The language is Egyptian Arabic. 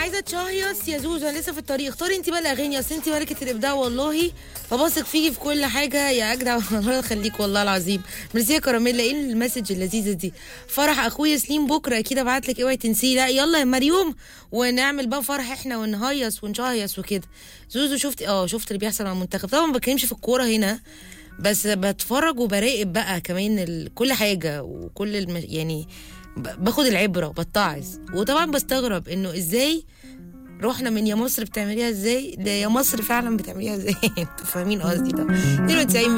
عايزه تشهيص يا زوزو انا لسه في الطريق اختاري انت بقى الاغاني اصل انت ملكه الابداع والله فبثق فيكي في كل حاجه يا اجدع الله يخليك والله العظيم ميرسي يا كراميلا ايه المسج اللذيذه دي فرح اخويا سليم بكره اكيد ابعت لك اوعي تنسيه لا يلا يا مريوم ونعمل بقى فرح احنا ونهيص ونشهيص وكده زوزو شفت اه شفت اللي بيحصل مع المنتخب طبعا ما بتكلمش في الكوره هنا بس بتفرج وبراقب بقى كمان ال... كل حاجه وكل الم... يعني ب- باخد العبره وبتعظ وطبعا بستغرب انه ازاي رحنا من يا مصر بتعمليها ازاي ده يا مصر فعلا بتعمليها ازاي انتوا فاهمين قصدي ده 92